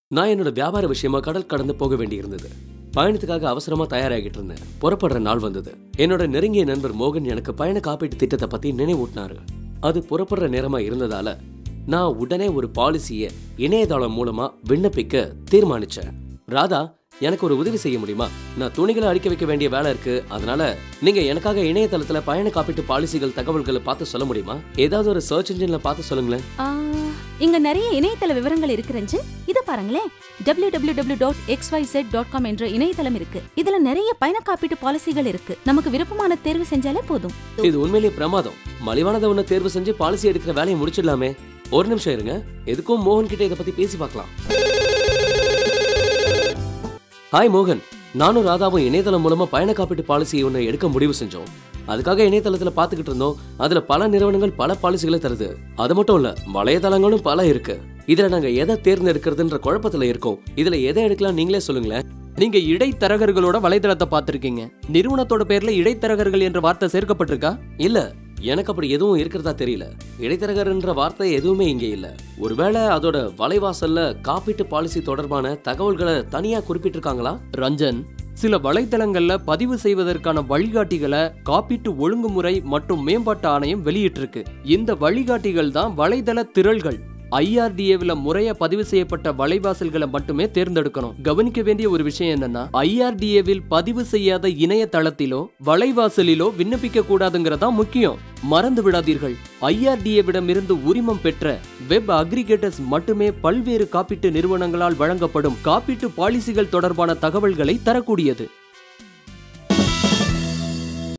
நான் என்னோட வியாபார விஷயமா கடல் கடந்து போக வேண்டியிருந்தது பயணத்துக்காக அவசரமா தயாராகிட்டு இருந்தேன் புறப்படுற நாள் வந்தது என்னோட நெருங்கிய நண்பர் மோகன் எனக்கு பயண காப்பீட்டு திட்டத்தை பத்தி நினைவூட்டினாரு அது புறப்படுற நேரமா இருந்ததால நான் உடனே ஒரு பாலிசியை இணையதளம் மூலமா விண்ணப்பிக்க தீர்மானிச்சேன் ராதா எனக்கு ஒரு உதவி செய்ய முடியுமா நான் துணிகளை அடிக்க வைக்க வேண்டிய வேலை இருக்கு அதனால நீங்க எனக்காக இணையதளத்துல பயண காப்பீட்டு பாலிசிகள் தகவல்களை பார்த்து சொல்ல முடியுமா ஏதாவது ஒரு சர்ச் இன்ஜின்ல பார்த்து சொல்லுங்களேன் ஆ, இங்க நிறைய இணையதள விவரங்கள் இருக்குறஞ்சு இத பாருங்களேன் www.xyz.com dot X Y Z dot com என்ற இணையதளம் இருக்கு இதுல நிறைய பயண காப்பீட்டு பாலிசிகள் இருக்கு நமக்கு விருப்பமான தேர்வு செஞ்சாலே போதும் இது உண்மையிலேயே பிரமாதம் மலிவானதை ஒண்ணு தேர்வு செஞ்சு பாலிசி எடுக்கிற வேலையை முடிச்சிடலாமே ஒரு நிமிஷம் இருங்க எதுக்கும் மோகன் கிட்ட இதை பத்தி பேசி பார்க்கலாம் ஹாய் மோகன் நானும் ராதாவும் இணையதளம் மூலமா பயண காப்பீட்டு பாலிசி ஒன்று எடுக்க முடிவு செஞ்சோம் அதுக்காக இணையதளத்துல பாத்துக்கிட்டு இருந்தோம் அதுல பல நிறுவனங்கள் பல பாலிசிகளை தருது அது மட்டும் இல்ல வலைதளங்களும் பல இருக்கு இதுல நாங்க எதை தேர்ந்தெடுக்கிறதுன்ற குழப்பத்துல இருக்கோம் இதுல எதை எடுக்கலாம் நீங்களே சொல்லுங்களேன் நீங்க இடைத்தரகர்களோட வலைதளத்தை பார்த்திருக்கீங்க நிறுவனத்தோட பேர்ல இடைத்தரகர்கள் என்ற வார்த்தை சேர்க்கப்பட்டிருக்கா இல்ல எனக்கு அப்படி எதுவும் இருக்கிறதா தெரியல இடைத்தரகர்ன்ற வார்த்தை எதுவுமே இங்க இல்ல ஒருவேளை அதோட வலைவாசல்ல காப்பீட்டு பாலிசி தொடர்பான தகவல்களை தனியா குறிப்பிட்டிருக்காங்களா ரஞ்சன் சில வலைத்தளங்கள்ல பதிவு செய்வதற்கான வழிகாட்டிகளை காப்பீட்டு ஒழுங்குமுறை மற்றும் மேம்பாட்டு ஆணையம் வெளியிட்டிருக்கு இந்த வழிகாட்டிகள் தான் வலைதள திரள்கள் ஐஆர்டிஏவில் முறையா பதிவு செய்யப்பட்ட வலைவாசல்களை மட்டுமே தேர்ந்தெடுக்கணும் கவனிக்க வேண்டிய ஒரு விஷயம் என்னன்னா ஐஆர்டிஏவில் பதிவு செய்யாத இணையதளத்திலோ வலைவாசலிலோ விண்ணப்பிக்க கூடாதுங்கிறதா முக்கியம் மறந்து விடாதீர்கள் ஐஆர்டிஏவிடமிருந்து உரிமம் பெற்ற வெப் அக்ரிகேட்டர்ஸ் மட்டுமே பல்வேறு காப்பீட்டு நிறுவனங்களால் வழங்கப்படும் காப்பீட்டு பாலிசிகள் தொடர்பான தகவல்களை தரக்கூடியது